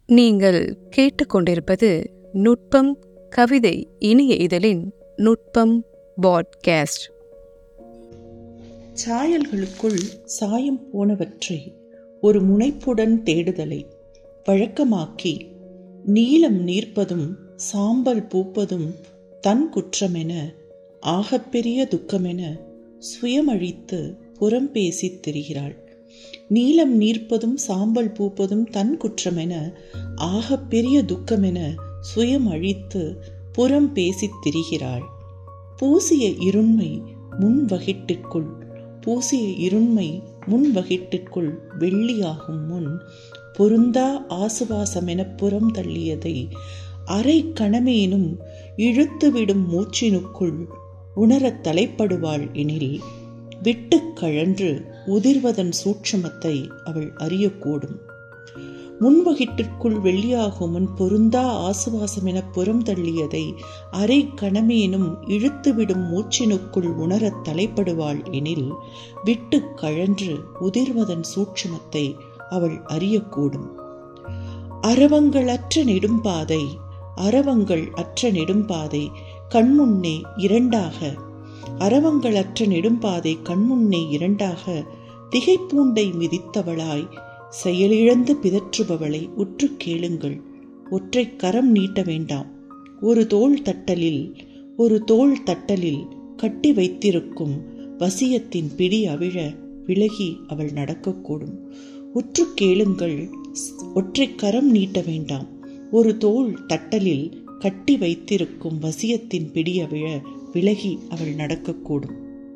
நீங்கள் கேட்டுக்கொண்டிருப்பது நுட்பம் கவிதை இனிய இதழின் நுட்பம் பாட்காஸ்ட் சாயல்களுக்குள் சாயம் போனவற்றை ஒரு முனைப்புடன் தேடுதலை வழக்கமாக்கி நீலம் நீர்ப்பதும் சாம்பல் பூப்பதும் தன் குற்றமென ஆகப்பெரிய துக்கமென சுயமழித்து புறம் பேசித் திரிகிறாள் நீலம் நீர்ப்பதும் சாம்பல் பூப்பதும் தன் குற்றமென ஆகப்பெரிய துக்கமென சுயம் அழித்து புறம் பேசித் திரிகிறாள் பூசிய இருண்மை முன் வகிட்டிற்குள் பூசிய இருண்மை முன் வகிட்டிற்குள் வெள்ளியாகும் முன் பொருந்தா ஆசுவாசமென புறம் தள்ளியதை அரை கணமேனும் இழுத்துவிடும் மூச்சினுக்குள் உணரத் தலைப்படுவாள் எனில் விட்டுக் கழன்று உதிர்வதன் சூட்சமத்தை அவள் அறியக்கூடும் முன்வகிட்டிற்குள் வெள்ளியாகும் முன் பொருந்தா ஆசுவாசம் என புறம் தள்ளியதை அரை கணமேனும் இழுத்துவிடும் மூச்சினுக்குள் உணரத் தலைப்படுவாள் எனில் விட்டு கழன்று உதிர்வதன் சூட்சமத்தை அவள் அறியக்கூடும் அரவங்களற்ற நெடும்பாதை அரவங்கள் அற்ற நெடும்பாதை கண்முன்னே இரண்டாக அரவங்களற்ற நெடும்பாதை கண்முன்னே இரண்டாக திகைப்பூண்டை மிதித்தவளாய் செயலிழந்து பிதற்றுபவளை உற்று கேளுங்கள் ஒற்றை கரம் நீட்ட வேண்டாம் ஒரு தோள் தட்டலில் ஒரு தோள் தட்டலில் கட்டி வைத்திருக்கும் வசியத்தின் பிடி அவிழ விலகி அவள் நடக்கக்கூடும் உற்று கேளுங்கள் ஒற்றை கரம் நீட்ட வேண்டாம் ஒரு தோள் தட்டலில் கட்டி வைத்திருக்கும் வசியத்தின் பிடி அவிழ விலகி அவள் நடக்கக்கூடும்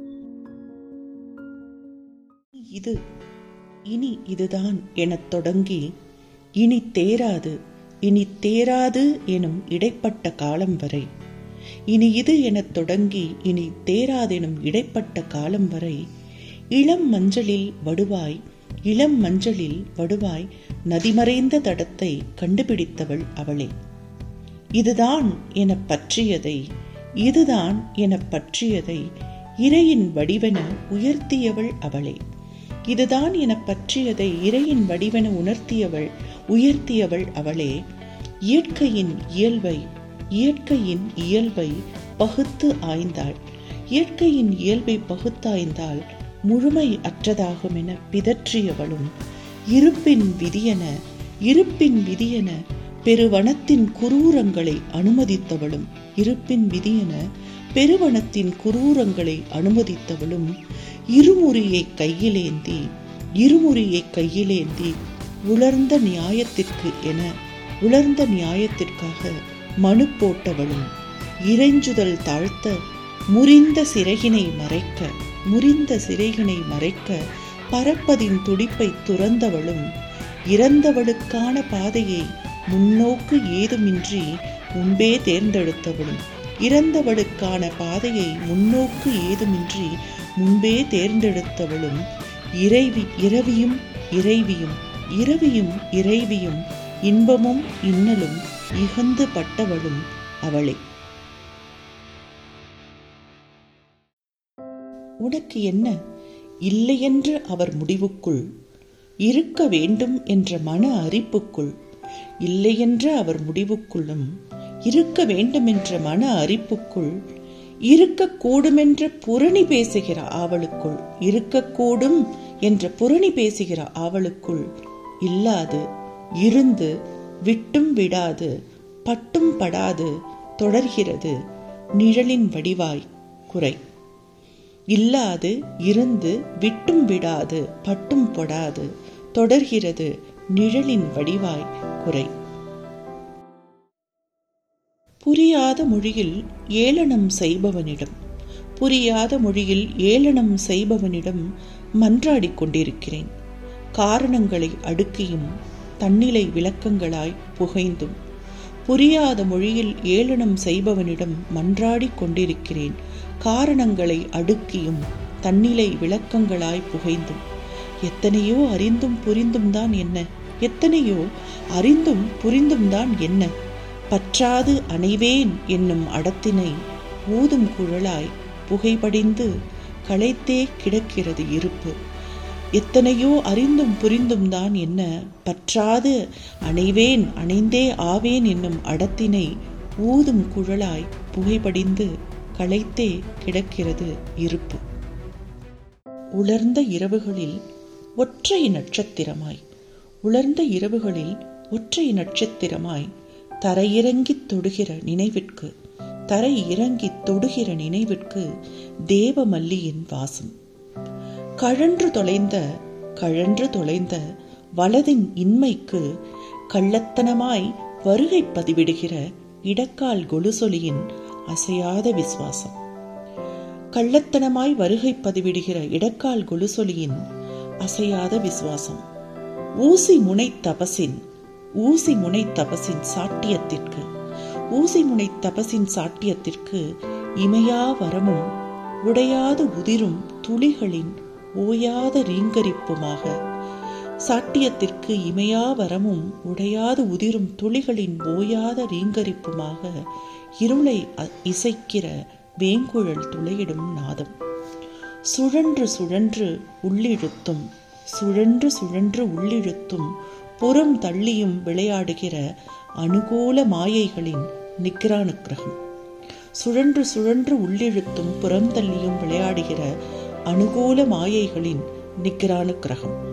இது இனி இதுதான் எனத் தொடங்கி இனி தேராது இனி தேராது எனும் இடைப்பட்ட காலம் வரை இனி இது எனத் தொடங்கி இனி தேராதெனும் இடைப்பட்ட காலம் வரை இளம் மஞ்சளில் வடுவாய் இளம் மஞ்சளில் வடுவாய் நதிமறைந்த தடத்தை கண்டுபிடித்தவள் அவளே இதுதான் என பற்றியதை இதுதான் என பற்றியதை இறையின் வடிவென உயர்த்தியவள் அவளே இதுதான் என பற்றியதை இறையின் வடிவென உணர்த்தியவள் உயர்த்தியவள் அவளே இயற்கையின் இயல்பை இயற்கையின் இயல்பை பகுத்து ஆய்ந்தாள் இயற்கையின் இயல்பை பகுத்தாய்ந்தால் முழுமை அற்றதாகும் என பிதற்றியவளும் இருப்பின் விதியென இருப்பின் விதியென பெருவனத்தின் குரூரங்களை அனுமதித்தவளும் இருப்பின் விதியென பெருவனத்தின் குரூரங்களை அனுமதித்தவளும் இருமுறியை கையிலேந்தி இருமுறியை கையிலேந்தி உலர்ந்த நியாயத்திற்கு என உலர்ந்த நியாயத்திற்காக மனு போட்டவளும் இறைஞ்சுதல் தாழ்த்த முறிந்த சிறைகினை மறைக்க முறிந்த சிறைகினை மறைக்க பறப்பதின் துடிப்பை துறந்தவளும் இறந்தவளுக்கான பாதையை முன்னோக்கு ஏதுமின்றி முன்பே தேர்ந்தெடுத்தவளும் இறந்தவளுக்கான பாதையை முன்னோக்கு ஏதுமின்றி முன்பே தேர்ந்தெடுத்தவளும் இறைவி இரவியும் இறைவியும் இரவியும் இறைவியும் இன்பமும் இன்னலும் இகந்து பட்டவளும் அவளே உனக்கு என்ன இல்லையென்று அவர் முடிவுக்குள் இருக்க வேண்டும் என்ற மன அரிப்புக்குள் இல்லையென்ற அவர் முடிவுக்குள்ளும் இருக்க வேண்டுமென்ற மன அரிப்புக்குள் இருக்கக்கூடுமென்ற புரணி பேசுகிற ஆவலுக்குள் இருக்கக்கூடும் என்ற புரணி பேசுகிற ஆவலுக்குள் இல்லாது இருந்து விட்டும் விடாது பட்டும் படாது தொடர்கிறது நிழலின் வடிவாய் குறை இல்லாது இருந்து விட்டும் விடாது பட்டும் பொடாது தொடர்கிறது நிழலின் வடிவாய் குறை புரியாத மொழியில் ஏளனம் செய்பவனிடம் புரியாத மொழியில் ஏளனம் செய்பவனிடம் மன்றாடிக் கொண்டிருக்கிறேன் காரணங்களை அடுக்கியும் தன்னிலை விளக்கங்களாய் புகைந்தும் புரியாத மொழியில் ஏளனம் செய்பவனிடம் மன்றாடிக் கொண்டிருக்கிறேன் காரணங்களை அடுக்கியும் தன்னிலை விளக்கங்களாய் புகைந்தும் எத்தனையோ அறிந்தும் புரிந்தும் தான் என்ன எத்தனையோ அறிந்தும் புரிந்தும் தான் என்ன பற்றாது அணைவேன் என்னும் அடத்தினை ஊதும் குழலாய் புகைபடிந்து களைத்தே கிடக்கிறது இருப்பு எத்தனையோ அறிந்தும் புரிந்தும் தான் என்ன பற்றாது அணைவேன் அணைந்தே ஆவேன் என்னும் அடத்தினை ஊதும் குழலாய் புகைபடிந்து களைத்தே கிடக்கிறது இருப்பு உலர்ந்த இரவுகளில் ஒற்றை நட்சத்திரமாய் உலர்ந்த இரவுகளில் ஒற்றை நட்சத்திரமாய் தரையிறங்கித் தொடுகிற நினைவிற்கு தரை இறங்கித் தொடுகிற நினைவிற்கு தேவமல்லியின் வாசம் கழன்று தொலைந்த கழன்று தொலைந்த வலதின் இன்மைக்கு கள்ளத்தனமாய் வருகை பதிவிடுகிற இடக்கால் கொலுசொலியின் அசையாத விசுவாசம் கள்ளத்தனமாய் வருகை பதிவிடுகிற இடக்கால் கொலுசொலியின் அசையாத விசுவாசம் ஊசி முனை தபசின் ஊசி முனை தபசின் சாட்டியத்திற்கு ஊசி முனை தபசின் சாட்டியத்திற்கு இமையா வரமும் உடையாத உதிரும் துளிகளின் ஓயாத ரீங்கரிப்புமாக சாட்டியத்திற்கு இமையா வரமும் உடையாத உதிரும் துளிகளின் ஓயாத ரீங்கரிப்புமாக இருளை இசைக்கிற வேங்குழல் துளையிடும் நாதம் சுழன்று சுழன்று உள்ளிழுத்தும் சுழன்று சுழன்று உள்ளிழுத்தும் புறம் தள்ளியும் விளையாடுகிற அனுகூல மாயைகளின் நிக்ரானுக்கிரகம் சுழன்று சுழன்று உள்ளிழுத்தும் புறம் தள்ளியும் விளையாடுகிற அனுகூல மாயைகளின் நிக்ரானுக்கிரகம்